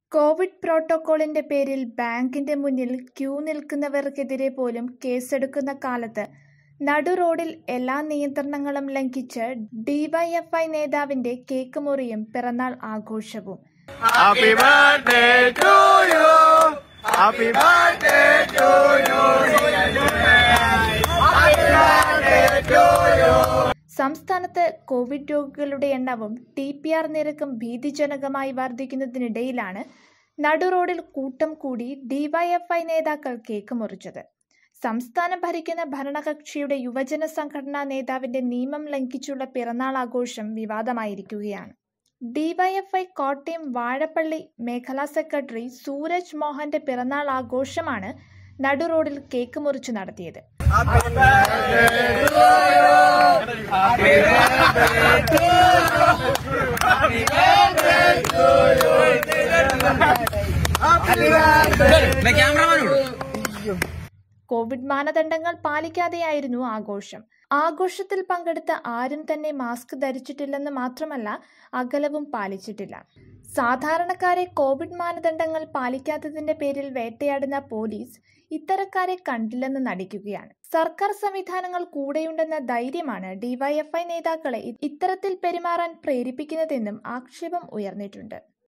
Covid പ്രോട്ടോക്കോളിന്റെ പേരിൽ ബാങ്കിന്റെ മുന്നിൽ ക്യൂ നിൽക്കുന്നവർക്കെതിരെ പോലും കേസെടുക്കുന്ന കാലത്ത് നടുറോഡിൽ എല്ലാ നിയന്ത്രണങ്ങളും ലംഘിച്ച് ഡിവൈഎഫ്ഐ നേതാവിന്റെ കേക്ക് മുറിയും പിറന്നാൾ ആഘോഷവും Happy birthday to you. Happy birthday to you. Happy birthday to you. സംസ്ഥാനത്ത് കോവിഡ് രോഗികളുടെ എണ്ണവും ടി പി ആർ നിരക്കും ഭീതിജനകമായി വർദ്ധിക്കുന്നതിനിടയിലാണ് നടുറോഡിൽ കൂട്ടം കൂടി ഡിവൈഎഫ്ഐ നേതാക്കൾ കേക്ക് മുറിച്ചത് സംസ്ഥാനം ഭരിക്കുന്ന ഭരണകക്ഷിയുടെ യുവജന സംഘടനാ നേതാവിന്റെ നിയമം ലംഘിച്ചുള്ള പിറന്നാൾ ആഘോഷം വിവാദമായിരിക്കുകയാണ് ഡിവൈഎഫ്ഐ കോട്ടയം വാഴപ്പള്ളി മേഖലാ സെക്രട്ടറി സൂരജ് മോഹന്റെ പിറന്നാൾ ആഘോഷമാണ് നടുറോഡിൽ കേക്ക് മുറിച്ചു നടത്തിയത് കോവിഡ് മാനദണ്ഡങ്ങൾ പാലിക്കാതെയായിരുന്നു ആഘോഷം ആഘോഷത്തിൽ പങ്കെടുത്ത ആരും തന്നെ മാസ്ക് ധരിച്ചിട്ടില്ലെന്ന് മാത്രമല്ല അകലവും പാലിച്ചിട്ടില്ല സാധാരണക്കാരെ കോവിഡ് മാനദണ്ഡങ്ങൾ പാലിക്കാത്തതിന്റെ പേരിൽ വേട്ടയാടുന്ന പോലീസ് ഇത്തരക്കാരെ കണ്ടില്ലെന്ന് നടിക്കുകയാണ് സർക്കാർ സംവിധാനങ്ങൾ കൂടെയുണ്ടെന്ന ധൈര്യമാണ് ഡിവൈഎഫ്ഐ നേതാക്കളെ ഇത്തരത്തിൽ പെരുമാറാൻ പ്രേരിപ്പിക്കുന്നതെന്നും ആക്ഷേപം ഉയർന്നിട്ടുണ്ട്